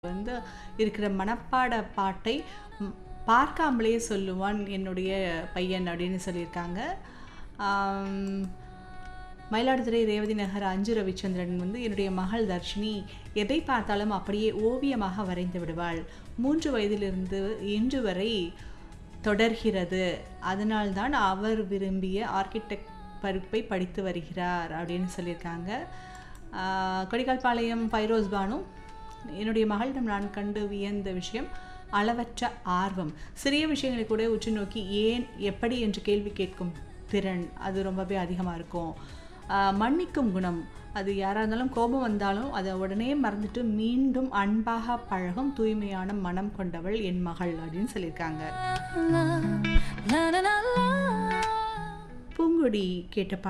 வந்து இருக்கிற மனப்பாட பாட்டை ம், பார்க்காமலே சொல்லுவான் என்னுடைய பையன் அப்படின்னு சொல்லியிருக்காங்க ஆம், மயிலாடுதுறை ரேவதி நகர் அஞ்சு ரவிச்சந்திரன் வந்து என்னுடைய மகள் தர்ஷினி எதை பார்த்தாலும் அப்படியே ஓவியமாக வரைந்து விடுவாள் மூன்று வயதிலிருந்து இன்று வரை தொடர்கிறது அதனால்தான் அவர் விரும்பிய ஆர்கிடெக்ட் படிப்பை படித்து வருகிறார் அப்படின்னு சொல்லியிருக்காங்க ஆஹ் கொடிக்கால்பாளையம் ஃபைரோஸ் பானு என்னுடைய மகளிடம் நான் கண்டு வியந்த விஷயம் அளவற்ற ஆர்வம் சிறிய உற்று கூட உற்று நோக்கி ஏன் எப்படி என்று கேள்வி கேட்கும் திறன் அது ரொம்பவே அதிகமாக இருக்கும் ஆஹ் மன்னிக்கும் குணம் அது யாராக இருந்தாலும் கோபம் வந்தாலும் அதை உடனே மறந்துட்டு மீண்டும் அன்பாக பழகும் தூய்மையான மனம் கொண்டவள் என் மகள் அப்படின்னு சொல்லியிருக்காங்க பூங்கொடி கேட்ட